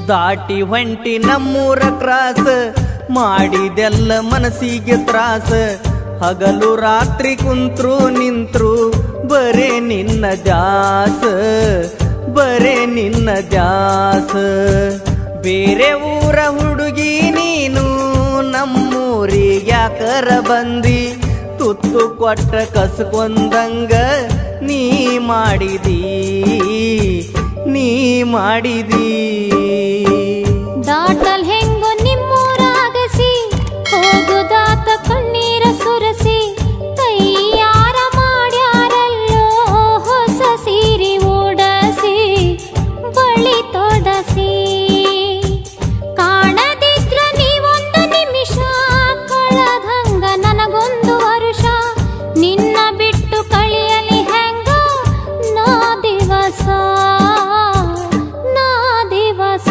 ದಾಟಿ ಹೊಂಟಿ ನಮ್ಮೂರ ಕ್ರಾಸ ಮಾಡಿದೆಲ್ಲ ಮನಸ್ಸಿಗೆ ತ್ರಾಸ ಹಗಲು ರಾತ್ರಿ ಕುಂತ್ರು ನಿಂತ್ರು ಬರೇ ನಿನ್ನ ಜಾಸ ಬರೇ ನಿನ್ನ ಜಾಸ ಬೇರೆ ಊರ ಹುಡುಗಿ ನೀನು ನಮ್ಮೂರಿಗೆ ಯಾಕರ ಬಂದಿ ತುತ್ತು ಕೊಟ್ಟ ಕಸ್ಕೊಂದಂಗ ನೀ ಮಾಡಿದಿ ನೀ ಮಾಡಿದಿ ದಾಟಲ್ ಹೆಂಗು ನಿಮ್ಮೂರಾಗಸಿ ಹೋಗುದಾತ ಕಣ್ಣೀರ ಸುರಸಿ ತಯ್ಯಾರ ಮಾಡ್ಯಾರಲ್ಲೋ ಹೊಸ ಸೀರೆ ಓಡಸಿ ಬಳಿ ತೊಡಸಿ ಕಾಣದಿದ್ರ ನೀವೊಂದು ನಿಮಿಷ ಕಳದಂಗ ನನಗೊಂದು ವರುಷ ನಿನ್ನ ಬಿಟ್ಟು ಕಳಿಯಲಿ ಹೆಂಗ ನಾ ದಿವಸ ನಾ ದಿವಸ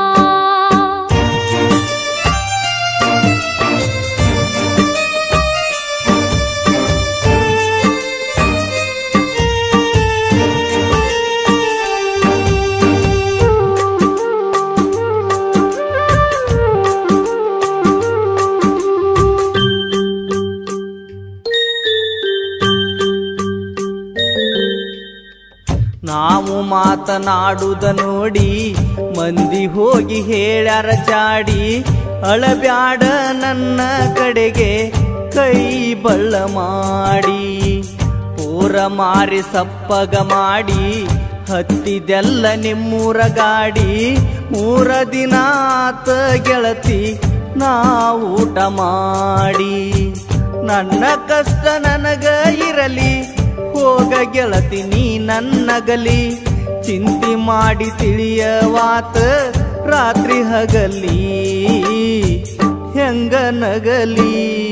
ನಾವು ಮಾತನಾಡುದ ನೋಡಿ ಮಂದಿ ಹೋಗಿ ಹೇಳ್ಯಾರ ಚಾಡಿ ಅಳಬ್ಯಾಡ ನನ್ನ ಕಡೆಗೆ ಕೈ ಬಳ್ಳ ಮಾಡಿ ಪೂರ ಮಾರಿ ಸಪ್ಪಗ ಮಾಡಿ ಹತ್ತಿದೆಲ್ಲ ನಿಮ್ಮೂರ ಗಾಡಿ ಮೂರ ದಿನ ಆತ ಗೆಳತಿ ನಾ ಊಟ ಮಾಡಿ ನನ್ನ ಕಷ್ಟ ನನಗ ಇರಲಿ ಹೋಗ ಗೆಳತಿ ನೀ ನನ್ನಗಲಿ ಚಿಂತಿ ಮಾಡಿ ತಿಳಿಯವಾತ ರಾತ್ರಿ ಹಗಲಿ ಹೆಂಗ ನಗಲಿ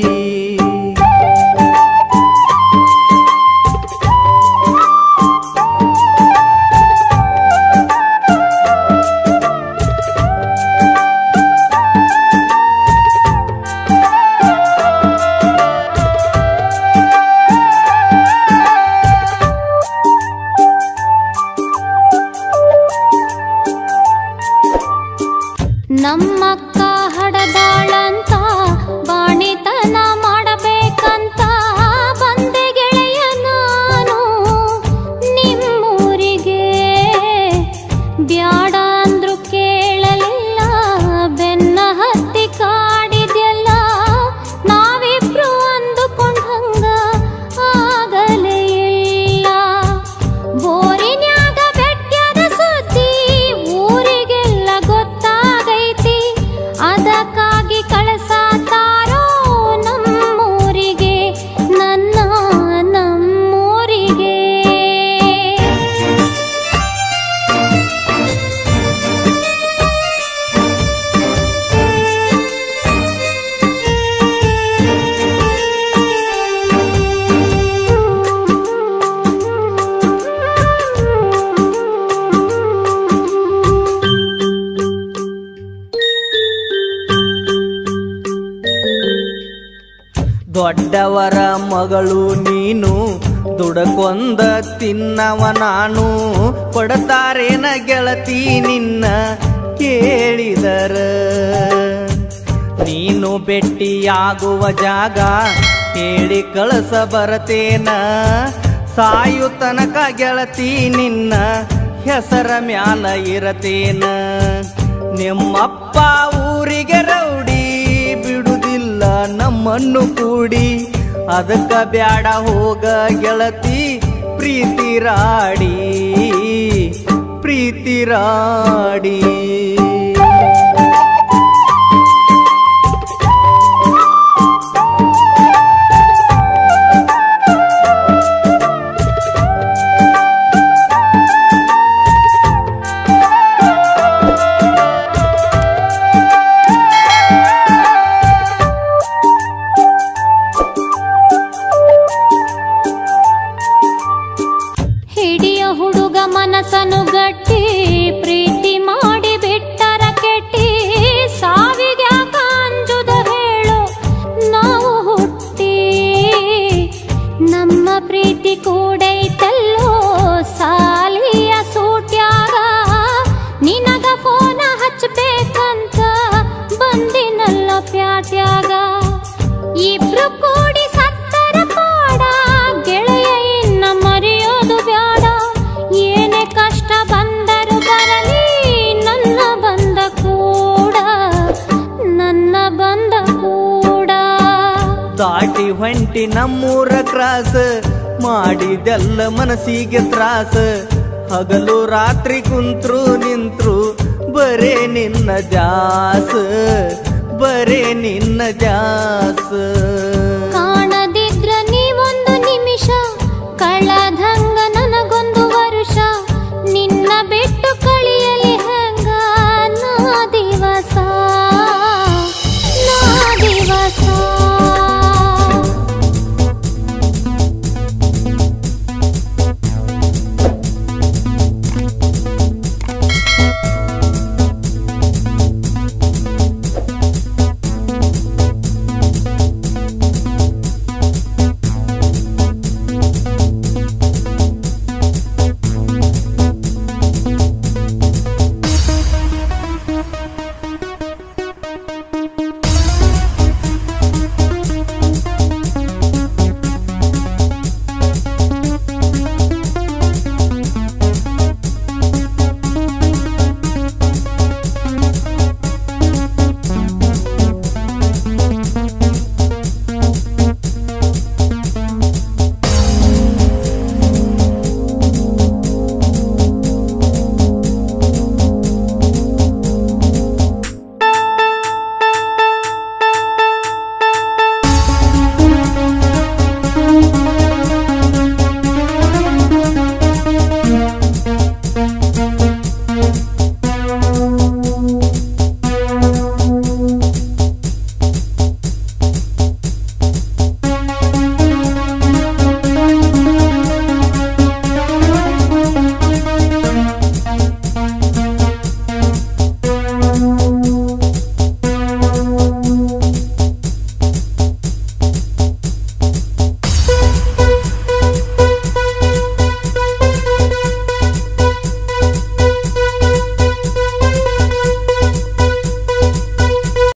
ನಮ್ಮಕ್ಕ ಹಡದಾಳಂತ ಬಾಣಿತನ ಮಾಡಬೇಕಂತ ಬಂದೆ ಗೆಳೆಯ ನಾನು ನಿಮ್ಮೂರಿಗೆ ಬ್ಯಾಡ ಅಂದ್ರು ಕೇಳಲಿಲ್ಲ ಬೆನ್ನ ಹತ್ತಿ ಕಾಡಿದ್ಯಲ್ಲ ನಾವಿಬ್ರು ಅಂದುಕೊಂಡಂಗ ಆಗಲೇ ಇಲ್ಲ ಬೋರಿನ್ಯಾಗ ಬೆಟ್ಟ್ಯದ ಸುದ್ದಿ ಊರಿಗೆಲ್ಲ ಗೊತ್ತಾಗೈತಿ ಅದಕ್ಕಾಗಿ ಕಳಸಾತಾರೋ ನಮ್ಮೂರಿಗೆ ನನ್ನ ನಮ್ಮೂರಿಗೆ ದೊಡ್ಡವರ ಮಗಳು ನೀನು ದುಡಕೊಂದ ತಿನ್ನವ ನಾನು ಕೊಡತಾರೇನ ಗೆಳತಿ ನಿನ್ನ ಕೇಳಿದರ ನೀನು ಭೆಟ್ಟಿಯಾಗುವ ಜಾಗ ಹೇಳಿ ಕಳಸ ಬರತೇನ ಸಾಯು ತನಕ ಗೆಳತಿ ನಿನ್ನ ಹೆಸರ ಮ್ಯಾಲ ಇರತೇನ ನಿಮ್ಮಪ್ಪ ಊರಿಗೆ ರೌಡಿ ಬಿಡುದಿಲ್ಲ ನಮ್ಮನ್ನು ಕೂಡಿ ಅದಕ್ಕ ಬ್ಯಾಡ ಹೋಗ ಗೆಳತಿ ಪ್ರೀತಿ ರಾಡಿ ಪ್ರೀತಿ ರಾಡಿ ಹಿಡಿಯ ಹುಡುಗ ಮನಸ್ಸನ್ನು ಗಟ್ಟಿ ಪ್ರೀತಿ ಮಾಡಿ ಬಿಟ್ಟರ ಕೆಟ್ಟಿ ಸಾವಿಗೆ ಅಂಜುದ ಹೇಳು ನಾವು ಹುಟ್ಟಿ ನಮ್ಮ ಪ್ರೀತಿ ಕೂಡೈತಲ್ಲೋ ಸಾಲಿಯ ಸೂಟ್ಯಾಗ ನಿನಗ ಫೋನ ಹಚ್ಚಬೇಕು ಮಾಡಿ ಹೊಂಟಿ ನಮ್ಮೂರ ಕ್ರಾಸ ಮಾಡಿದೆಲ್ಲ ಮನಸ್ಸಿಗೆ ತ್ರಾಸ ಹಗಲು ರಾತ್ರಿ ಕುಂತ್ರು ನಿಂತ್ರು ಬರೇ ನಿನ್ನ ಜಾಸ ಬರೇ ನಿನ್ನ ಜಾಸ